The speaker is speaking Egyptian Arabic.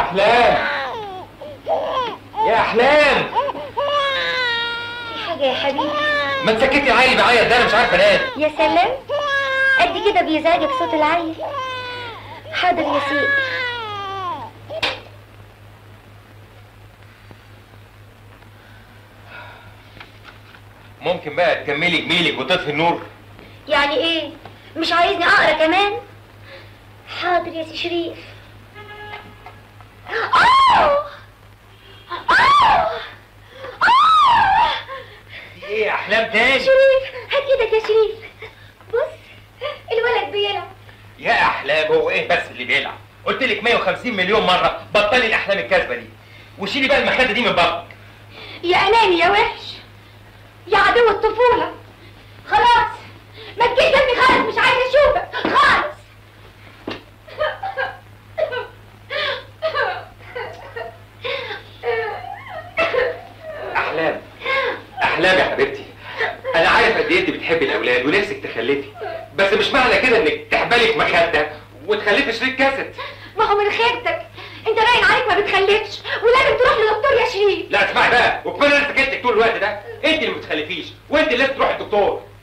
احلام يا احلام في حاجة يا حبيبي ما تسكتي العيل بيعيط ده انا مش عارف انام يا سلام قد كده بيزعجك صوت العيل حاضر يا سيدي ممكن بقى تكملي جميلك وتطفي النور يعني ايه مش عايزني اقرا كمان حاضر يا سي شريف آه! آه! آه! ايه يا احلام تاني شريف هات ايدك يا شريف بص الولد بيلعب يا احلام هو ايه بس اللي بيلعب قلت لك 150 مليون مره بطلي الاحلام الكاذبه دي وشيلي بقى المخده دي من بطنك يا اناني يا وحش يا عدو الطفولة خلاص ما تجيش جنبي خالص مش عايزة اشوفك خالص احلام احلام يا حبيبتي انا عارف قد ايه انت بتحبي الاولاد ونفسك تخلفي بس مش معنى كده انك تحبلي في مخده وتخلفي شريك كاسد ما هو من خيرتك انت باين عليك ما بتخلفش ولازم تروح لدكتور يا شريف لا اسمعي بقى وكمان انا سكتك طول الوقت ده انت اللي ما بتخلفيش وانت اللي لازم تروحي الدكتور